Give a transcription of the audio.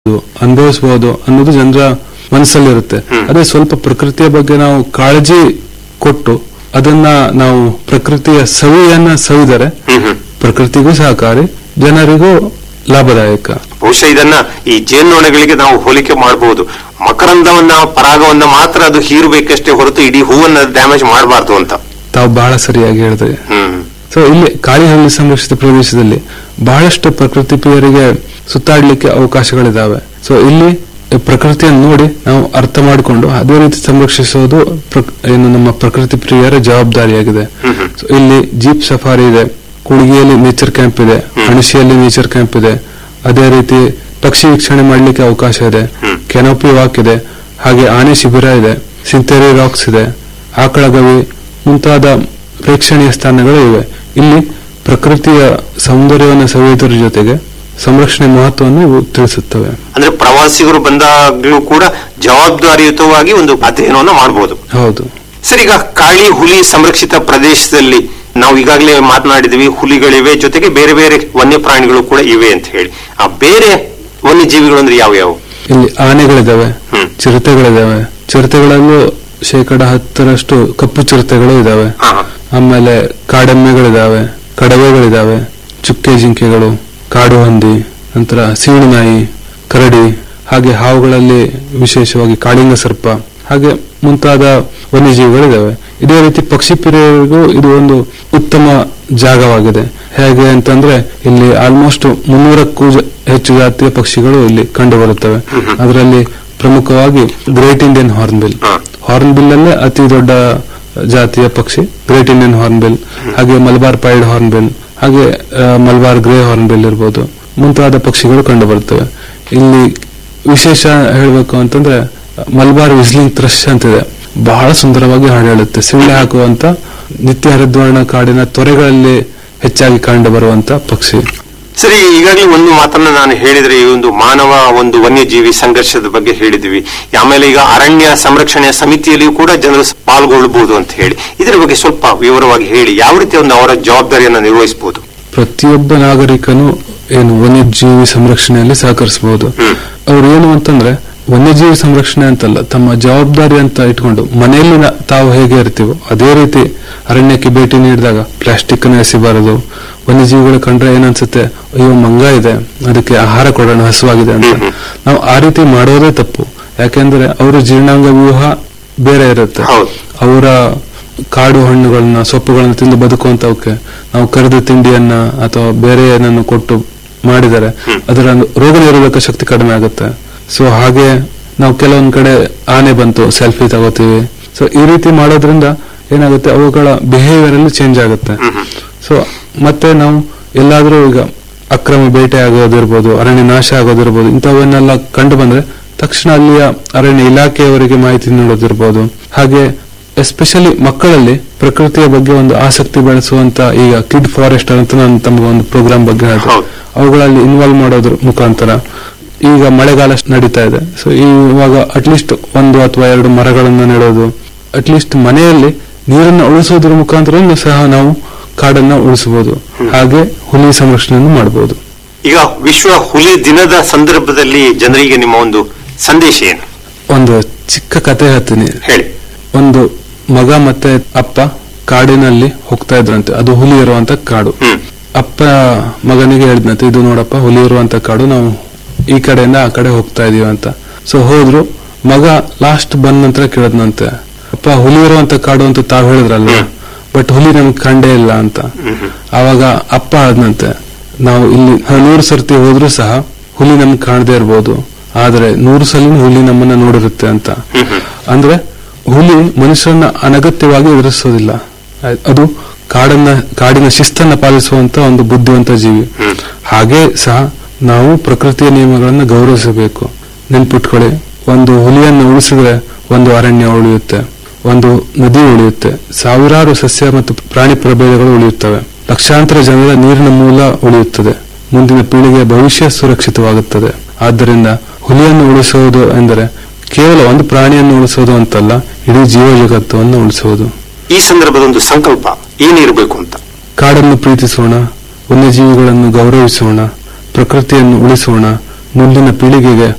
ಅನುಭವಿಸಬಹುದು ಅನ್ನೋದು ಜನರ ಮನಸ್ಸಲ್ಲಿರುತ್ತೆ ಅದೇ ಸ್ವಲ್ಪ ಪ್ರಕೃತಿಯ ಬಗ್ಗೆ ನಾವು ಕಾಳಜಿ ಕೊಟ್ಟು ಅದನ್ನ ನಾವು ಪ್ರಕೃತಿಯ ಸವಿಯನ್ನ ಸವಿದರೆ ಹ್ಮ್ ಹ್ಮ್ ಪ್ರಕೃತಿಗೂ ಸಹಕಾರಿ ಜನರಿಗೂ ಲಾಭದಾಯಕ ಬಹುಶಃ ಇದನ್ನ ಈ ಜೇನ್ನೊಣಗಳಿಗೆ ನಾವು ಹೋಲಿಕೆ ಮಾಡಬಹುದು ಮಕರಂದವನ್ನ ಪರಾಗವನ್ನ ಮಾತ್ರ ಅದು ಹೀರಬೇಕಷ್ಟೇ ಹೊರತು ಇಡೀ ಹೂವನ್ನ ಡ್ಯಾಮೇಜ್ ಮಾಡಬಾರ್ದು ಅಂತ ತಾವು ಬಹಳ ಸರಿಯಾಗಿ ಹೇಳಿದ್ರಿ ಹ್ಮ್ ಸೊ ಇಲ್ಲಿ ಕಾಳಿಹಳ್ಳಿ ಸಂರಕ್ಷಿತ ಪ್ರದೇಶದಲ್ಲಿ ಬಹಳಷ್ಟು ಪ್ರಕೃತಿ ಪ್ರಿಯರಿಗೆ ಸುತ್ತಾಡ್ಲಿಕ್ಕೆ ಅವಕಾಶಗಳಿದಾವೆ ಸೊ ಇಲ್ಲಿ ಪ್ರಕೃತಿಯನ್ನು ನೋಡಿ ನಾವು ಅರ್ಥ ಮಾಡಿಕೊಂಡು ಅದೇ ರೀತಿ ಸಂರಕ್ಷಿಸೋದು ಪ್ರಕ್- ಏನು ನಮ್ಮ ಪ್ರಕೃತಿ ಪ್ರಿಯರ ಜವಾಬ್ದಾರಿಯಾಗಿದೆ ಹ್ಮ್ ಹ್ಮ್. ಸೊ ಇಲ್ಲಿ ಜೀಪ್ ಸಫಾರಿ ಇದೆ ಕುಳಗಿಯಲ್ಲಿ ನೇಚರ್ ಕ್ಯಾಂಪ್ ಇದೆ ಅಣಶಿಯಲ್ಲಿ ನೇಚರ್ ಕ್ಯಾಂಪ್ ಇದೆ ಅದೇ ರೀತಿ ಪಕ್ಷಿ ವೀಕ್ಷಣೆ ಮಾಡಲಿಕ್ಕೆ ಅವಕಾಶ ಇದೆ ಹ್ಮ್. ಕೆನೋಪಿ ವಾಕ್ ಇದೆ ಹಾಗೆ ಆನೆ ಶಿಬಿರ ಇದೆ ಸಿಂತೆರಿ ರಾಕ್ಸ್ ಇದೆ ಆಕಳಗವಿ ಮುಂತಾದ ಪ್ರೇಕ್ಷಣೀಯ ಸ್ಥಾನಗಳು ಇವೆ ಇಲ್ಲಿ ಪ್ರಕೃತಿಯ ಸೌಂದರ್ಯವನ್ನು ಸವಿಯುವುದರ ಜೊತೆಗೆ ಸಂರಕ್ಷಣೆ ಮಹತ್ವವನ್ನು ಇವು ತಿಳಿಸುತ್ತವೆ ಅಂದ್ರೆ ಪ್ರವಾಸಿಗರು ಬಂದಾಗ್ಲೂ ಕೂಡ ಜವಾಬ್ದಾರಿಯುತವಾಗಿ ಒಂದು ಅಧ್ಯಯನವನ್ನ ಮಾಡಬಹುದು ಹೌದು ಸರ್ ಈಗ ಕಾಳಿ ಹುಲಿ ಸಂರಕ್ಷಿತ ಪ್ರದೇಶದಲ್ಲಿ ನಾವು ಈಗಾಗಲೇ ಮಾತನಾಡಿದ್ವಿ ಹುಲಿಗಳಿವೆ ಜೊತೆಗೆ ಬೇರೆ ಬೇರೆ ವನ್ಯಪ್ರಾಣಿಗಳು ಕೂಡ ಇವೆ ಅಂತ ಹೇಳಿ ಆ ಬೇರೆ ವನ್ಯಜೀವಿಗಳು ಅಂದ್ರೆ ಯಾವ ಯಾವ ಇಲ್ಲಿ ಆನೆಗಳಿದಾವೆ ಹ್ಮ್. ಚಿರತೆಗಳಿದಾವೆ ಚಿರತೆಗಳಲ್ಲೂ ಶೇಕಡ ಹತ್ತರಷ್ಟು ಕಪ್ಪು ಚಿರತೆಗಳು ಇದಾವೆ ಹಾ, ಹಾ. ಆಮೇಲೆ ಕಾಡೆಮ್ಮೆಗಳಿದಾವೆ ಕಡವೆಗಳಿದಾವೆ ಚುಕ್ಕೆ ಜಿಂಕೆಗಳು ಕಾಡು ಹಂದಿ ನಂತರ ಸೀಳು ನಾಯಿ ಕರಡಿ ಹಾಗೆ ಹಾವುಗಳಲ್ಲಿ ವಿಶೇಷವಾಗಿ ಕಾಳಿಂಗ ಸರ್ಪ ಹಾಗೆ ಮುಂತಾದ ವನ್ಯಜೀವಿಗಳಿದಾವೆ ಇದೇ ರೀತಿ ಪಕ್ಷಿ ಪ್ರಿಯರಿಗೂ ಇದು ಒಂದು ಉತ್ತಮ ಜಾಗವಾಗಿದೆ ಹೇಗೆ ಅಂತಂದ್ರೆ ಇಲ್ಲಿ ಆಲ್ಮೋಸ್ಟ್ ಮುನ್ನೂರಕ್ಕೂ ಜ- ಹೆಚ್ಚು ಜಾತಿಯ ಪಕ್ಷಿಗಳು ಇಲ್ಲಿ ಕಂಡು ಬರುತ್ತವೆ ಅದರಲ್ಲಿ ಪ್ರಮುಖವಾಗಿ ಗ್ರೇಟ್ ಇಂಡಿಯನ್ ಹಾರ್ನ್ಬಿಲ್ ಹಾ. ಹಾರ್ನ್ಬಿಲ್ ಅಲ್ಲೇ ಅತಿ ದೊಡ್ಡ ಜಾತಿಯ ಪಕ್ಷಿ ಗ್ರೇಟ್ ಇಂಡಿಯನ್ ಹಾರ್ನ್ಬಿಲ್ ಹಾಗೆ ಮಲಬಾರ್ ಪೈಡ್ ಹಾರ್ನ್ಬಿಲ್ ಹಾಗೆ ಆ, ಮಲಬಾರ್ ಗ್ರೇ ಹಾರ್ನ್ಬಿಲ್ ಇರ್ಬೋದು ಮುಂತಾದ ಪಕ್ಷಿಗಳು ಕಂಡು ಬರುತ್ತವೆ ಇಲ್ಲಿ ವಿಶೇಷ ಹೇಳಬೇಕು ಅಂತಂದ್ರೆ ಮಲಬಾರ್ ವಿಸ್ಲಿಂಗ್ ಥ್ರಶ್ ಅಂತಿದೆ ಬಹಳ ಸುಂದರವಾಗಿ ಹಾಡು ಹೇಳುತ್ತೆ ಸಿಳ್ಳೆ ಹಾಕುವಂತ ನಿತ್ಯ ಹರಿದ್ವರ್ಣ ಕಾಡಿನ ತೊರೆಗಳಲ್ಲಿ ಹೆಚ್ಚಾಗಿ ಕಂಡು ಬರುವಂತ ಪಕ್ಷಿ ಸರಿ ಈಗಾಗಲೇ ಒಂದು ಮಾತನ್ನ ನಾನು ಹೇಳಿದ್ರೆ ಈ ಒಂದು ಮಾನವ ಒಂದು ವನ್ಯಜೀವಿ ಸಂಘರ್ಷದ ಬಗ್ಗೆ ಹೇಳಿದ್ವಿ ಆಮೇಲೆ ಈಗ ಅರಣ್ಯ ಸಂರಕ್ಷಣೆಯ ಸಮಿತಿಯಲ್ಲಿಯೂ ಕೂಡ ಜನರು ಪಾಲ್ಗೊಳ್ಳಬಹುದು ಅಂತ ಹೇಳಿ ಇದರ ಬಗ್ಗೆ ಸ್ವಲ್ಪ ವಿವರವಾಗಿ ಹೇಳಿ ಯಾವ ರೀತಿ ಒಂದು ಅವರ ಜವಾಬ್ದಾರಿಯನ್ನ ನಿರ್ವಹಿಸಬಹುದು ಪ್ರತಿಯೊಬ್ಬ ನಾಗರಿಕನು ಏನು ವನ್ಯಜೀವಿ ಸಂರಕ್ಷಣೆಯಲ್ಲಿ ಸಹಕರಿಸಬಹುದು ಹ್ಮ್. ಅವ್ರು ಏನು ಅಂತಂದ್ರೆ ವನ್ಯಜೀವಿ ಸಂರಕ್ಷಣೆ ಅಂತಲ್ಲ ತಮ್ಮ ಜವಾಬ್ದಾರಿ ಅಂತ ಇಟ್ಕೊಂಡು ಮನೆಯಲ್ಲಿ ನ- ತಾವು ಹೇಗೆ ಇರ್ತೀವೋ ಅದೇ ರೀತಿ ಅರಣ್ಯಕ್ಕೆ ಭೇಟಿ ನೀಡಿದಾಗ ಪ್ಲಾಸ್ಟಿಕ್ ಅನ್ನು ಎಸಿಬಾರದು ವನ್ಯಜೀವಿಗಳು ಕಂಡ್ರೆ ಏನನ್ಸುತ್ತೆ ಅಯ್ಯೋ ಮಂಗ ಇದೆ ಅದಕ್ಕೆ ಆಹಾರ ಕೊಡೋಣ ಹಸುವಾಗಿದೆ ಅಂತ ಹ್ಮ್ ಹ್ಮ್. ನಾವು ಆ ರೀತಿ ಮಾಡೋದೇ ತಪ್ಪು ಯಾಕೆಂದ್ರೆ ಅವರ ಜೀರ್ಣಾಂಗ ವ್ಯೂಹ ಬೇರೆ ಇರುತ್ತೆ ಹೌದು. ಅವರ ಕಾಡು ಹಣ್ಣುಗಳನ್ನ ಸೊಪ್ಪುಗಳನ್ನ ತಿಂದು ಬದುಕುವಂತವಕ್ಕೆ ನಾವು ಕರೆದ ತಿಂಡಿಯನ್ನ ಅಥವಾ ಬೇರೆ ಏನನ್ನು ಕೊಟ್ಟು ಮಾಡಿದರೆ ಅದರ ರೋಗ ನಿರೋಧಕ ಶಕ್ತಿ ಕಡಿಮೆ ಆಗುತ್ತೆ ಸೊ ಹಾಗೆ ನಾವು ಕೆಲವೊಂದ್ ಕಡೆ ಆನೆ ಬಂತು ಸೆಲ್ಫಿ ತಗೋತೀವಿ ಸೊ ಈ ರೀತಿ ಮಾಡೋದ್ರಿಂದ ಏನಾಗುತ್ತೆ ಅವುಗಳ ಬಿಹೇವಿಯರ್ ಅಲ್ಲಿ ಚೇಂಜ್ ಆಗುತ್ತೆ ಸೊ ಮತ್ತೆ ನಾವು ಎಲ್ಲಾದ್ರೂ ಈಗ ಅಕ್ರಮ ಬೇಟೆ ಆಗೋದಿರ್ಬೋದು ಅರಣ್ಯ ನಾಶ ಆಗೋದಿರ್ಬೋದು ಇಂಥವನ್ನೆಲ್ಲ ಕಂಡು ಬಂದ್ರೆ ತಕ್ಷಣ ಅಲ್ಲಿಯ ಅರಣ್ಯ ಇಲಾಖೆಯವರಿಗೆ ಮಾಹಿತಿ ನೀಡೋದಿರ್ಬೋದು ಹಾಗೆ ಎಸ್ಪೆಷಲಿ ಮಕ್ಕಳಲ್ಲಿ ಪ್ರಕೃತಿಯ ಬಗ್ಗೆ ಒಂದು ಆಸಕ್ತಿ ಬೆಳೆಸುವಂತ ಈಗ ಕಿಡ್ ಫಾರೆಸ್ಟರ್ ಅಂತ ನಾನು ತಮಗೆ ಒಂದು ಪ್ರೋಗ್ರಾಮ್ ಬಗ್ಗೆ ಹೇಳಿದೆ ಹೌದು. ಅವುಗಳಲ್ಲಿ ಇನ್ವಾಲ್ವ್ ಮಾಡೋದ್ರ ಮುಖಾಂತರ ಈಗ ಮಳೆಗಾಲ ನಡೀತಾ ಇದೆ ಸೊ ಇವಾಗ ಅಟ್ಲೀಸ್ಟ್ ಒಂದು ಅಥವಾ ಎರಡು ಮರಗಳನ್ನು ನೆಡೋದು ಅಟ್ಲೀಸ್ಟ್ ಮನೆಯಲ್ಲಿ ನೀರನ್ನು ಉಳಿಸೋದ್ರ ಮುಖಾಂತರ ಸಹ ನಾವು ಕಾಡನ್ನ ಉಳಿಸಬಹುದು ಹಾಗೆ ಹುಲಿ ಸಂರಕ್ಷಣೆಯನ್ನು ಮಾಡಬಹುದು ಈಗ ವಿಶ್ವ ಹುಲಿ ದಿನದ ಸಂದರ್ಭದಲ್ಲಿ ಜನರಿಗೆ ನಿಮ್ಮ ಒಂದು ಸಂದೇಶ ಏನು ಒಂದು ಚಿಕ್ಕ ಕತೆ ಹೇಳ್ತೀನಿ ಹೇಳಿ ಒಂದು ಮಗ ಮತ್ತೆ ಅಪ್ಪ ಕಾಡಿನಲ್ಲಿ ಹೋಗ್ತಾ ಇದ್ರಂತೆ ಅದು ಹುಲಿ ಇರುವಂತ ಕಾಡು ಹ್ಮ್ ಅಪ್ಪ ಮಗನಿಗೆ ಹೇಳಿದ್ನಂತೆ ಇದು ನೋಡಪ್ಪ ಹುಲಿ ಇರುವಂತ ಕಾಡು ನಾವು ಈ ಕಡೆಯಿಂದ ಆ ಕಡೆ ಹೋಗ್ತಾ ಇದೀವಿ ಅಂತ ಸೊ ಹೋದ್ರು ಮಗ ಲಾಸ್ಟ್ ಬಂದ ನಂತರ ಕೇಳದ್ನಂತೆ ಅಪ್ಪ ಹುಲಿ ಇರುವಂತ ಕಾಡು ಅಂತ ತಾವ್ ಹೇಳಿದ್ರಲ್ಲ ಬಟ್ ಹುಲಿ ನಮ್ಗೆ ಕಂಡೇ ಇಲ್ಲ ಅಂತ ಹ್ಮ್ ಹ್ಮ್. ಆವಾಗ ಅಪ್ಪ ಆದ್ನಂತೆ ನಾವು ಇಲ್ಲಿ ನೂರು ಸರ್ತಿ ಹೋದ್ರೂ ಸಹ ಹುಲಿ ನಮ್ಗೆ ಕಾಣದೇ ಇರ್ಬೋದು ಆದ್ರೆ ನೂರು ಸಲ ಹುಲಿ ನಮ್ಮನ್ನ ನೋಡಿರುತ್ತೆ ಅಂತ ಹ್ಮ್ ಹ್ಮ್. ಅಂದ್ರೆ ಹುಲಿ ಮನುಷ್ಯರನ್ನ ಅನಗತ್ಯವಾಗಿ ಎದುರಿಸೋದಿಲ್ಲ ಆಯ್ತ್- ಅದು ಕಾಡನ್ನ ಕಾಡಿನ ಶಿಸ್ತನ್ನ ಪಾಲಿಸುವಂತ ಒಂದು ಬುದ್ಧಿವಂತ ಜೀವಿ ಹ್ಮ್. ಹಾಗೆ ಸಹ ನಾವು ಪ್ರಕೃತಿಯ ನಿಯಮಗಳನ್ನ ಗೌರವಿಸಬೇಕು ನೆನ್ಪಿಟ್ಕೊಳ್ಳಿ ಒಂದು ಹುಲಿಯನ್ನು ಉಳಿಸಿದ್ರೆ ಒಂದು ಅರಣ್ಯ ಉಳಿಯುತ್ತೆ ಒಂದು ನದಿ ಉಳಿಯುತ್ತೆ ಸಾವಿರಾರು ಸಸ್ಯ ಮತ್ತು ಪ್ರಾಣಿ ಪ್ರಭೇದಗಳು ಉಳಿಯುತ್ತವೆ ಲಕ್ಷಾಂತರ ಜನರ ನೀರಿನ ಮೂಲ ಉಳಿಯುತ್ತದೆ ಮುಂದಿನ ಪೀಳಿಗೆಯ ಭವಿಷ್ಯ ಸುರಕ್ಷಿತವಾಗುತ್ತದೆ ಆದ್ದರಿಂದ ಹುಲಿಯನ್ನು ಉಳಿಸುವುದು ಎಂದರೆ ಕೇವಲ ಒಂದು ಪ್ರಾಣಿಯನ್ನು ಉಳಿಸುವುದು ಅಂತಲ್ಲ ಇಡೀ ಜೀವ ಜಗತ್ತನ್ನು ಉಳಿಸುವುದು ಈ ಸಂದರ್ಭದ ಒಂದು ಸಂಕಲ್ಪ ಏನಿರಬೇಕು ಅಂತ ಕಾಡನ್ನು ಪ್ರೀತಿಸೋಣ ವನ್ಯಜೀವಿಗಳನ್ನು ಗೌರವಿಸೋಣ ಪ್ರಕೃತಿಯನ್ನು ಉಳಿಸೋಣ ಮುಂದಿನ ಪೀಳಿಗೆಗೆ